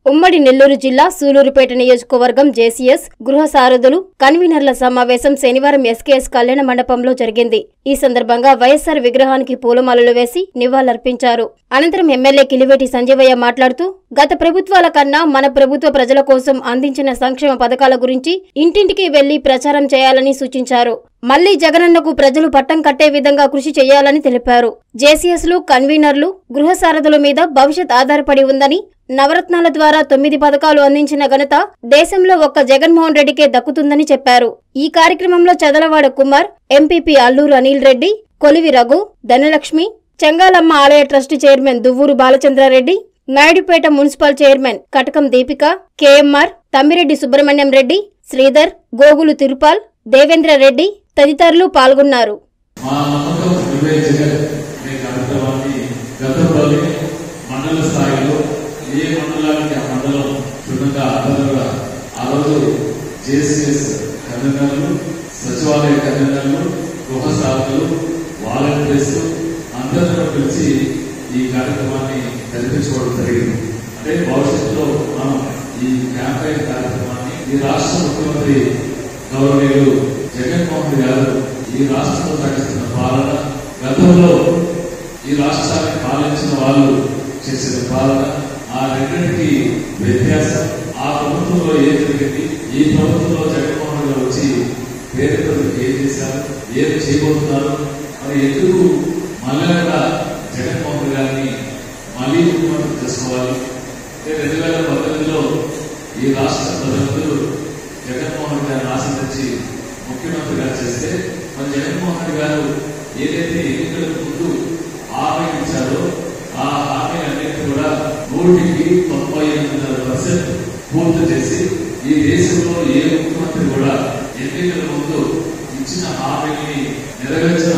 ఉమ్మడి నెల్లూరు జిల్లా సూలూరుపేట నియోజకవర్గం జేసీఎస్ గృహ సారథులు కన్వీనర్ల సమావేశం శనివారం ఎస్కేఎస్ కళ్యాణ మండపంలో జరిగింది ఈ సందర్భంగా వైఎస్సార్ విగ్రహానికి పూలమాలలు వేసి నివాళులర్పించారు అనంతరం ఎమ్మెల్యే కిలివేటి సంజీవయ్య మాట్లాడుతూ గత ప్రభుత్వాల కన్నా మన ప్రభుత్వ ప్రజల కోసం అందించిన సంక్షేమ పథకాల గురించి ఇంటింటికి వెళ్లి ప్రచారం చేయాలని సూచించారు మళ్లీ జగనన్నకు ప్రజలు పట్టం కట్టే విధంగా కృషి చేయాలని తెలిపారు జేసీఎస్లు కన్వీనర్లు గృహ సారథుల మీద భవిష్యత్ ఆధారపడి ఉందని నవరత్నాల ద్వారా తొమ్మిది పథకాలు అందించిన ఘనత దేశంలో ఒక్క జగన్మోహన్ రెడ్డికే దక్కుతుందని చెప్పారు ఈ కార్యక్రమంలో చదలవాడ కుమార్ ఎంపీపీ అల్లూరు అనిల్ రెడ్డి కొలివి రఘు ధనలక్ష్మి చెంగాలమ్మ ఆలయ trust chairman Duvvuru Balachandrareddy Naidupeta municipal chairman Katakam Deepika KMR Thammireddy Subrahmanyam Reddy Sridhar Gogulu Tirupal Devendra Reddy తదితరులు పాల్గొన్నారు మా నమ్మకం ఇవే జగన్ అనే కార్యక్రమాన్ని గతంలోనే మండల స్థాయిలో ఏ మండలానికి ఆ మండలం క్షుణ్ణంగా ఆధారంగా ఆ రోజు జేసీఎస్ కన్వీనర్లు సచివాలయ కన్వీనర్లు గృహ సాధకులు వాలంటీర్స్ అందరితో కలిసి ఈ కార్యక్రమాన్ని జరిపించుకోవడం జరిగింది అంటే భవిష్యత్తులో మనం ఈ క్యాంపెయిన్ కార్యక్రమాన్ని ఈ రాష్ట్ర ముఖ్యమంత్రి గౌరవనీయులు జగన్మోహన్ రెడ్డి గారు ఈ రాష్ట్రంలో సాగిస్తున్న పాలన గతంలో ఈ రాష్ట్రాన్ని పాలించిన వాళ్ళు చేసిన పాలన ఆ రెండింటికి వ్యత్యాసం ఆ ప్రభుత్వంలో ఏం జరిగింది ఈ ప్రభుత్వంలో జగన్మోహన్ రెడ్డి గారు వచ్చి పేద ప్రజలకు ఏం చేశారు ఏం చేయబోతున్నారు మరి ఎందుకు మళ్ళీ కూడా జగన్మోహన్ రెడ్డి గారిని మళ్ళీ ముఖ్యమంత్రి చేసుకోవాలి అంటే రెండు వేల పద్దెనిమిదిలో ఈ రాష్ట్ర ప్రజలందరూ జగన్మోహన్ రెడ్డి గారిని ఆశీర్వదించి ముఖ్యమంత్రిగా చేస్తే మరి జగన్మోహన్ రెడ్డి గారు ఏదైతే ఎన్నికలకు ముందు హామీ ఇచ్చారో ఆ హామీ అన్నింటి కూడా నూటికి తొంభై ఎనిమిది పర్సెంట్ పూర్తి చేసి ఈ దేశంలో ఏ ముఖ్యమంత్రి కూడా ఎన్నికల ముందు ఇచ్చిన హామీని నెరవేర్చిన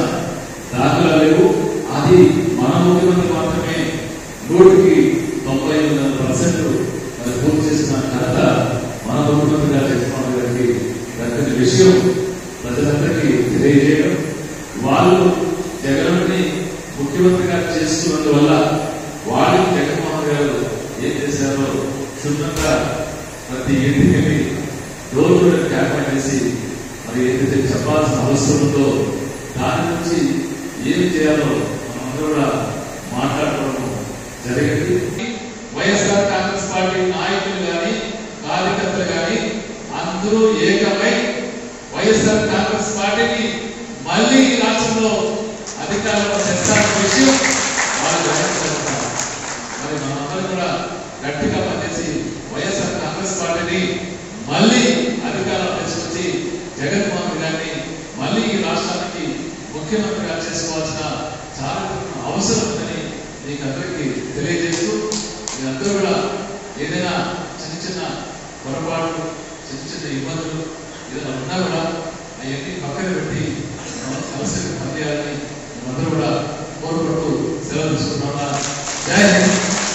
దాఖలా లేవు అది మన ముఖ్యమంత్రి మాత్రమే నూటికి తొంభై ఎనిమిది పర్సెంట్ మరి పూర్తి చేసిన ఘనత మన ముఖ్యమంత్రి గారు జగన్మోహన్ గారికి దక్కని విషయం ప్రజలందరికీ తెలియజేయడం వాళ్ళు జగన్ని ముఖ్యమంత్రిగా చేస్తున్నందువల్ల వాళ్ళు జగన్మోహన్ గారు ఏం చేశారో క్షుణ్ణంగా ప్రతి ఇంటికి వెళ్ళి డోర్ టు డోర్ క్యాంపెయిన్ చేసి మరి ఏదైతే చెప్పాల్సిన అవసరం ఉందో దాని నుంచి ఏం చేయాలో మనందరూ కూడా మాట్లాడుకోవడం జరిగింది వైఎస్ఆర్ కాంగ్రెస్ పార్టీ నాయకులు కానీ కార్యకర్తలు కానీ అందరూ ఏకమై వైఎస్ఆర్ కాంగ్రెస్ పార్టీని మళ్ళీ ఈ రాష్ట్రంలో అధికారంలో తెచ్చాలన్న విషయం వాళ్ళు గ్రహించాలన్నారు. మరి మనందరం కూడా గట్టిగా పనిచేసి వైఎస్ఆర్ కాంగ్రెస్ పార్టీని మళ్ళీ అధికారంలో తీసుకొచ్చి జగన్మోహన్ గారిని మళ్ళీ ఈ రాష్ట్రానికి ముఖ్యమంత్రిగా చేసుకోవాల్సిన చాలా అవసరం ఉందని మీకు అందరికీ తెలియజేస్తూ మీరందరూ కూడా ఏదైనా చిన్న చిన్న పొరపాట్లు చిన్న చిన్న ఇబ్బందులు ఏదైనా ఉన్నా కూడా అవన్నీ పక్కన పెట్టి మనం కలిసి పనిచేయాలని మేమందరూ కూడా కోరుకుంటూ సెలవు తీసుకుంటున్నా జై హింద్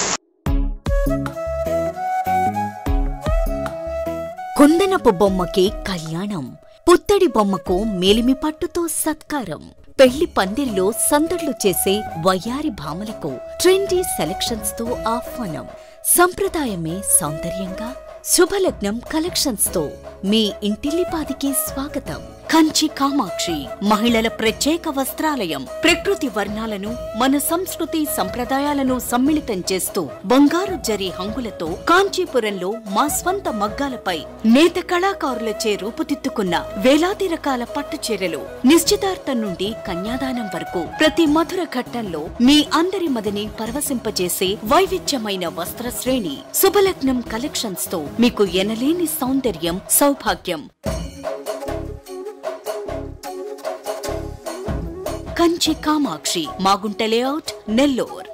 కుందనపు బొమ్మకి కళ్యాణం పుత్తడి బొమ్మకు మేలిమి పట్టుతో సత్కారం పెళ్లి పందిర్లో సందడ్లు చేసే వయ్యారి భామలకు ట్రెండీ సెలక్షన్స్ తో ఆహ్వానం సంప్రదాయమే సౌందర్యంగా శుభలగ్నం కలెక్షన్స్ తో మీ ఇంటిల్లిపాదికి స్వాగతం కంచి కామాక్షి మహిళల ప్రత్యేక వస్త్రాలయం ప్రకృతి వర్ణాలను మన సంస్కృతి సంప్రదాయాలను సమ్మిళితం చేస్తూ బంగారు జరి హంగులతో కాంచీపురంలో మా స్వంత మగ్గాలపై నేత కళాకారులచే రూపుదిద్దుకున్న వేలాది రకాల పట్టు చీరలు నిశ్చితార్థం నుండి కన్యాదానం వరకు ప్రతి మధుర ఘట్టంలో మీ అందరి మదిని పరవశింపజేసే వైవిధ్యమైన వస్త్ర శ్రేణి శుభలగ్నం కలెక్షన్స్ తో మీకు ఎనలేని సౌందర్యం సౌభాగ్యం కంచి కామాక్షి మాగుంట లేఅవుట్ నెల్లూర్